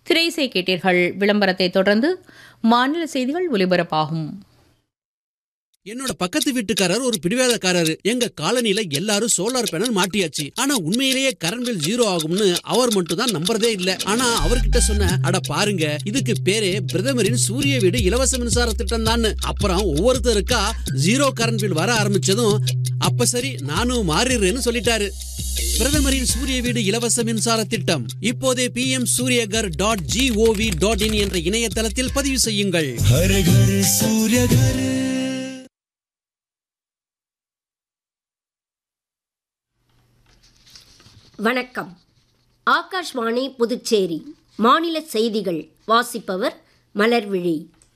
திரைசை கேட்டீர்கள் விளம்பரத்தை தொடர்ந்து மாநில செய்திகள் ஒலிபரப்பாகும் என்னோட பக்கத்து வீட்டுக்காரர் ஒரு பிடிவாதக்காரரு எங்க காலனில எல்லாரும் சோலார் பேனல் மாட்டியாச்சு ஆனா உண்மையிலேயே கரண்ட் பில் ஜீரோ ஆகும்னு அவர் மட்டும் தான் நம்புறதே இல்ல ஆனா அவர்கிட்ட சொன்ன அட பாருங்க இதுக்கு பேரே பிரதமரின் சூரிய வீடு இலவச மின்சார திட்டம் தான் அப்புறம் ஒவ்வொருத்தருக்கா ஜீரோ கரண்ட் பில் வர ஆரம்பிச்சதும் அப்ப சரி நானும் மாறிடுறேன்னு சொல்லிட்டாரு பிரதமரின் சூரிய வீடு இலவச மின்சார திட்டம் இப்போதே P M Suryaghar dot gov dot in என்ற இணையதளத்தில் பதிவு செய்யுங்கள் हर घर सूर्य घर வணக்கம் ஆகாஷ்வாணி புதுச்சேரி மாநில செய்திகள் வாசிப்பவர் மலர்விழி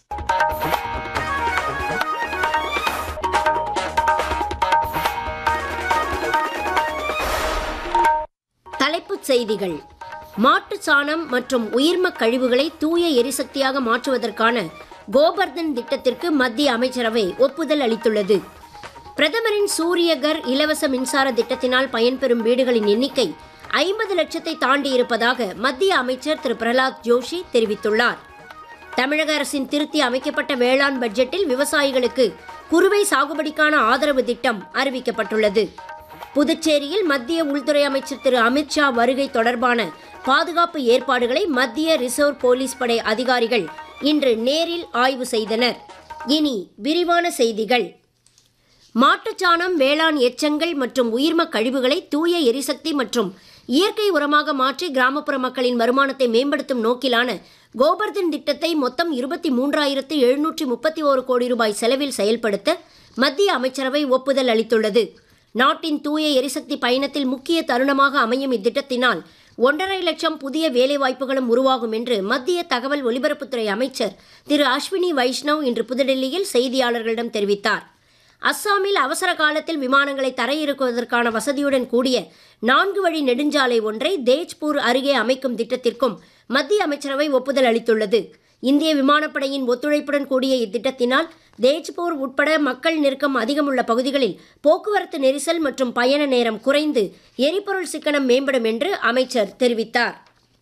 தலைப்புச் செய்திகள் மாட்டுச் சாணம் மற்றும் உயிர்ம கழிவுகளை தூய எரிசக்தியாக மாற்றுவதற்கான கோபர்தன் திட்டத்திற்கு மத்திய அமைச்சரவை ஒப்புதல் அளித்துள்ளது பிரதமரின் சூரியகர் இலவச மின்சார திட்டத்தினால் பயன்பெறும் வீடுகளின் எண்ணிக்கை ஐம்பது லட்சத்தை தாண்டி இருப்பதாக மத்திய அமைச்சர் திரு பிரகலாத் ஜோஷி தெரிவித்துள்ளார் தமிழக அரசின் திருத்தி அமைக்கப்பட்ட வேளாண் பட்ஜெட்டில் விவசாயிகளுக்கு குறுவை சாகுபடிக்கான ஆதரவு திட்டம் அறிவிக்கப்பட்டுள்ளது புதுச்சேரியில் மத்திய உள்துறை அமைச்சர் திரு அமித்ஷா வருகை தொடர்பான பாதுகாப்பு ஏற்பாடுகளை மத்திய ரிசர்வ் போலீஸ் படை அதிகாரிகள் இன்று நேரில் ஆய்வு செய்தனர் இனி விரிவான செய்திகள் மாட்டுச்சாணம் வேளாண் எச்சங்கள் மற்றும் உயிர்ம கழிவுகளை தூய எரிசக்தி மற்றும் இயற்கை உரமாக மாற்றி கிராமப்புற மக்களின் வருமானத்தை மேம்படுத்தும் நோக்கிலான கோபர்தன் திட்டத்தை மொத்தம் இருபத்தி மூன்றாயிரத்து எழுநூற்றி முப்பத்தி ஓரு கோடி ரூபாய் செலவில் செயல்படுத்த மத்திய அமைச்சரவை ஒப்புதல் அளித்துள்ளது நாட்டின் தூய எரிசக்தி பயணத்தில் முக்கிய தருணமாக அமையும் இத்திட்டத்தினால் ஒன்றரை லட்சம் புதிய வேலைவாய்ப்புகளும் உருவாகும் என்று மத்திய தகவல் ஒலிபரப்புத்துறை அமைச்சர் திரு அஸ்வினி வைஷ்ணவ் இன்று புதுடெல்லியில் செய்தியாளர்களிடம் தெரிவித்தார் அஸ்ஸாமில் அவசர காலத்தில் விமானங்களை தரையிறக்குவதற்கான வசதியுடன் கூடிய நான்கு வழி நெடுஞ்சாலை ஒன்றை தேஜ்பூர் அருகே அமைக்கும் திட்டத்திற்கும் மத்திய அமைச்சரவை ஒப்புதல் அளித்துள்ளது இந்திய விமானப்படையின் ஒத்துழைப்புடன் கூடிய இத்திட்டத்தினால் தேஜ்பூர் உட்பட மக்கள் நெருக்கம் அதிகமுள்ள பகுதிகளில் போக்குவரத்து நெரிசல் மற்றும் பயண நேரம் குறைந்து எரிபொருள் சிக்கனம் மேம்படும் என்று அமைச்சர் தெரிவித்தார்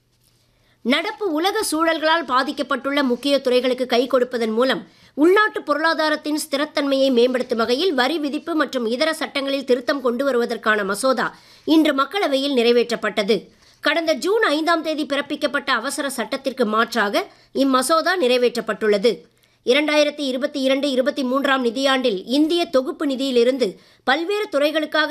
நடப்பு உலக சூழல்களால் பாதிக்கப்பட்டுள்ள முக்கிய துறைகளுக்கு கை கொடுப்பதன் மூலம் உள்நாட்டு பொருளாதாரத்தின் ஸ்திரத்தன்மையை மேம்படுத்தும் வகையில் வரி விதிப்பு மற்றும் இதர சட்டங்களில் திருத்தம் கொண்டு வருவதற்கான மசோதா இன்று மக்களவையில் நிறைவேற்றப்பட்டது கடந்த ஜூன் ஐந்தாம் தேதி பிறப்பிக்கப்பட்ட அவசர சட்டத்திற்கு மாற்றாக இம்மசோதா நிறைவேற்றப்பட்டுள்ளது இரண்டாயிரத்தி இருபத்தி இரண்டு இருபத்தி மூன்றாம் நிதியாண்டில் இந்திய தொகுப்பு நிதியிலிருந்து பல்வேறு துறைகளுக்காக